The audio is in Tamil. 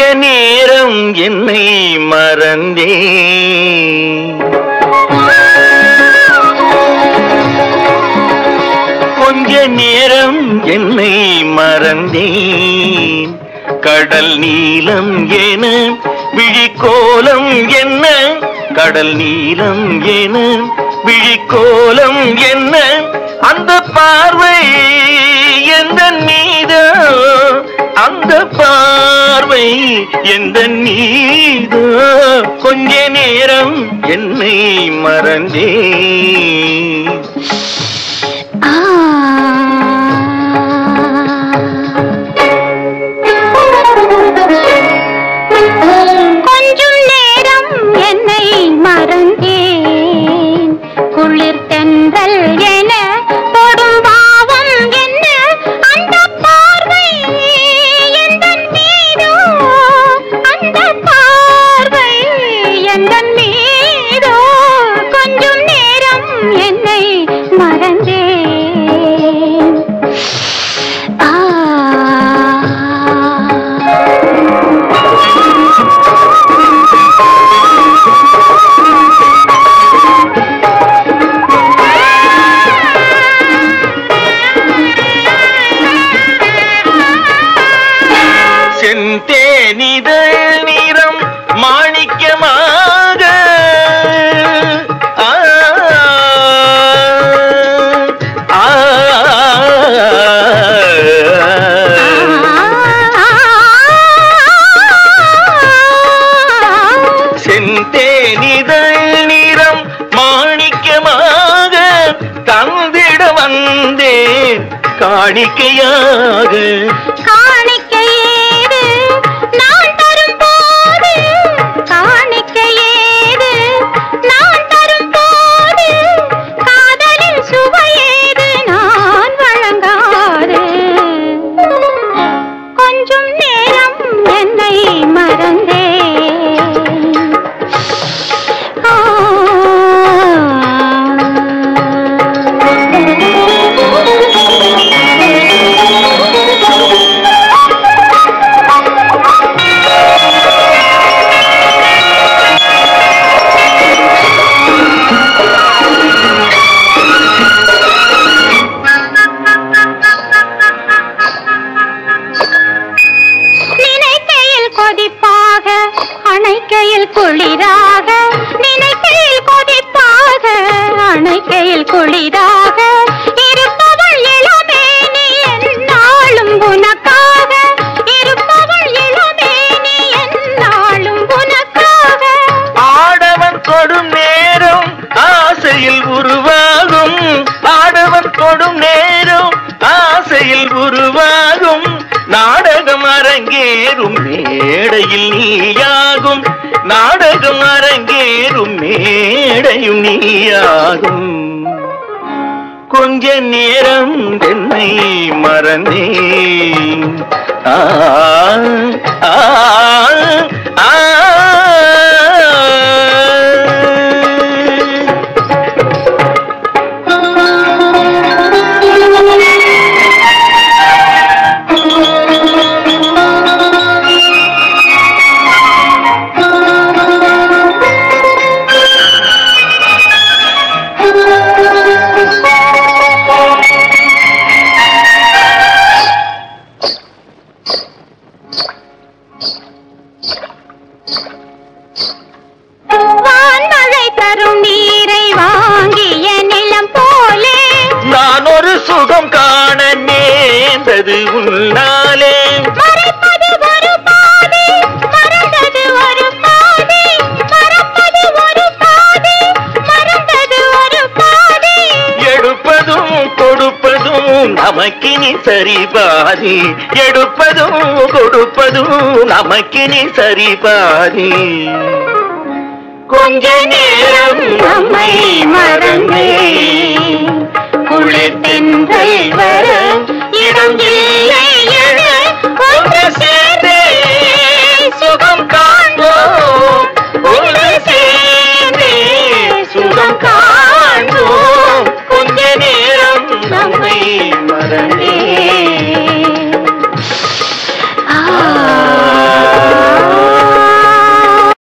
நேரம் என்னை மறந்தே கொஞ்ச நேரம் என்னை மறந்தேன் கடல் நீலம் என விழிக்கோலம் என்ன கடல் நீலம் என விழிக்கோலம் என்ன அந்த பார்வை எந்த மீதோ அந்த பார்வை எந்த நீதோ கொஞ்ச நேரம் என்னை மறந்தேன் ஆ கொஞ்சம் நேரம் என்னை மறந்தேன் குளிர் தென்றல் என தொடும் பாவம் என்ன அந்த பார்வை எந்த மீதோ அந்த பார்வை எந்த மீதோ கொஞ்சம் நேரம் என்னை மறந்தேன் ஆ செந்தேனிதழ் நிறம் மாணிக்கமாக ஆ, ஆ, செந்தேனிதழ் நிறம் மாணிக்கமாக தந்திட வந்தேன் காணிக்கையாக காணிக்கையேது நான் தரும்போது காணிக்கையேது நான் தரும்போது காதலின் சுவையேது நான் வழங்காது கொஞ்சம் நேரம் என்னை மறந்தேன் நினைக்கையில் கொதிப்பாக அணைக்கையில் குளிராக நினைக்கையில் கொதிப்பாக அணைக்கையில் குளிராக இருப்பவள் இளமேனி என்னாலும் உனக்காக இருப்பவள் இளமேனி என்னாலும் உனக்காக ஆடவன் கொடும் நேரம் ஆசையில் உருவாகும் ஆடவன் கொடும் நேரம் ஆசையில் உருவாகும் நாடகம் அரங்கேறும் மேடையில் நீயாகும் நாடகம் அரங்கேறும் மேடையும் நீயாகும் கொஞ்ச நேரம் என்னை மறந்தேன் ஆ ஆ ஆ வான்மழை தரும் நீரை வாங்கிய நிலம் போலே நான் ஒரு சுகம் காண நேர்ந்தது உன்னாலே மறைப்பது ஒரு பாதை மறந்தது ஒரு பாதை மறப்பது ஒரு பாதை மறந்தது ஒரு பாதை எடுப்பதும் கொடுப்பதும் நமக்கினி சரி பாதி எடுப்பதும் கொடுப்பதும் நமக்கினி சரி பாதி கொஞ்ச நேரம் நம்மை மறந்தே குளிர் தென்றல் வர இடம் இல்லை